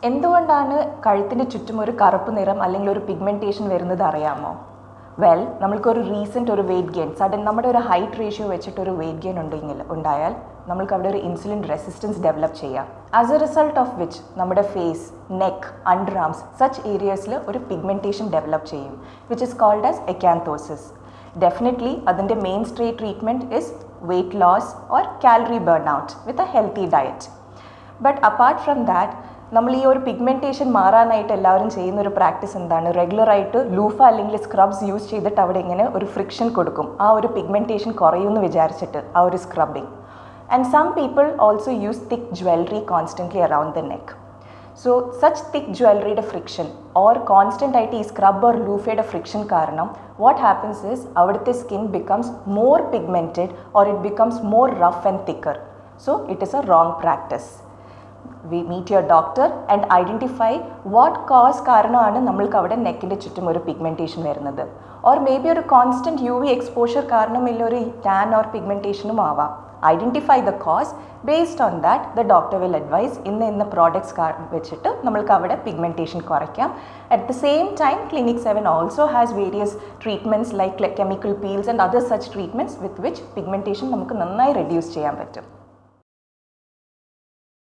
എന്തുകൊണ്ടാണ് കഴുത്തിൻ്റെ ചുറ്റും ഒരു കറുപ്പ് നിറം അല്ലെങ്കിൽ ഒരു പിഗ്മെൻറ്റേഷൻ വരുന്നത് അറിയാമോ വെൽ നമ്മൾക്കൊരു റീസെൻറ്റ് ഒരു വെയിറ്റ് ഗെയിൻ സഡൻ നമ്മുടെ ഒരു ഹൈറ്റ് റേഷ്യോ വെച്ചിട്ട് ഒരു വെയിറ്റ് ഗെയിൻ ഉണ്ടെങ്കിൽ ഉണ്ടായാൽ നമ്മൾക്ക് അവിടെ ഒരു ഇൻസുലിൻ റെസിസ്റ്റൻസ് ഡെവലപ്പ് ചെയ്യാം as a result of which നമ്മുടെ face neck under arms such ഏരിയസിൽ ഒരു പിഗ്മെൻറ്റേഷൻ ഡെവലപ്പ് ചെയ്യും which is called as acanthosis definitely അതിൻ്റെ mainstay treatment is weight loss or calorie burn out with a healthy diet but apart from that നമ്മൾ ഈ ഒരു pigmentation മാറാനായിട്ട് എല്ലാവരും ചെയ്യുന്ന ഒരു പ്രാക്ടീസ് എന്താണ് റെഗുലറായിട്ട് ലൂഫ അല്ലെങ്കിൽ സ്ക്രബ്സ് യൂസ് ചെയ്തിട്ട് അവിടെ ഇങ്ങനെ ഒരു ഫ്രിക്ഷൻ കൊടുക്കും ആ ഒരു പിഗ്മെൻറ്റേഷൻ കുറയുമെന്ന് വിചാരിച്ചിട്ട് ആ ഒരു scrubbing and some people also use thick jewellery constantly around the neck so such thick ജ്വല്ലറിയുടെ ഫ്രിക്ഷൻ ഓർ കോൺസ്റ്റൻ്റ് ആയിട്ട് ഈ സ്ക്രബ് ഓർ ലൂഫയുടെ ഫ്രിക്ഷൻ കാരണം വാട്ട് ഹാപ്പൻസ് ഇസ് അവിടുത്തെ skin becomes more pigmented or it becomes more rough and thicker so it is a wrong practice we meet your doctor and identify what cause കാരണമാണ് നമ്മൾക്ക് അവിടെ നെക്കിൻ്റെ ചുറ്റും ഒരു pigmentation വരുന്നത് ഓർ മേ ബി ഒരു constant U V exposure കാരണം ഇല്ല ഒരു ടാൻ ഓർ പിഗ്മെൻറ്റേഷനും ആവാം identify the cause based on that the doctor will advise ഇന്ന ഇന്ന പ്രോഡക്ട്സ് വെച്ചിട്ട് നമ്മൾക്ക് അവിടെ പിഗ്മെൻറ്റേഷൻ കുറയ്ക്കാം at the same time clinic seven also has various treatments like chemical peels and other such treatments with which pigmentation നമുക്ക് നന്നായി reduce ചെയ്യാൻ പറ്റും